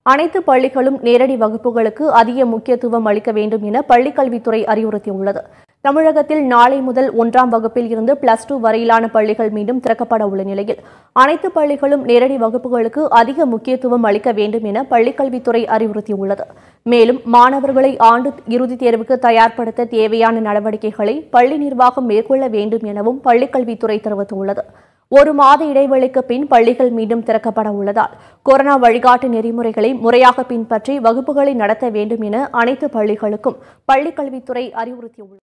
அனைத்து பள்ளிகளும் நேரடி வகுப்புகளுக்கு அதிக முக்கியத்துவம் அளிக்க வேண்டும் என பள்ளிக்கல்வித்துறை அறிவுறுத்தியுள்ளது தமிழகத்தில் நாளை முதல் ஒன்றாம் வகுப்பில் இருந்து பிளஸ் டூ வரையிலான பள்ளிகள் மீண்டும் திறக்கப்பட உள்ள நிலையில் அனைத்து பள்ளிகளும் நேரடி வகுப்புகளுக்கு அதிக முக்கியத்துவம் அளிக்க வேண்டும் என பள்ளிக்கல்வித்துறை அறிவுறுத்தியுள்ளது மேலும் மாணவர்களை ஆண்டு இறுதித் தேர்வுக்கு தயார்படுத்த தேவையான நடவடிக்கைகளை பள்ளி நிர்வாகம் மேற்கொள்ள வேண்டும் எனவும் பள்ளிக்கல்வித்துறை தெரிவித்துள்ளது ஒரு மாத இடைவெளிக்கு பின் பள்ளிகள் மீண்டும் திறக்கப்பட உள்ளதால் கொரோனா வழிகாட்டு நெறிமுறைகளை முறையாக பின்பற்றி வகுப்புகளை நடத்த வேண்டும் என அனைத்து பள்ளிகளுக்கும் பள்ளிக்கல்வித்துறை அறிவுறுத்தியுள்ளது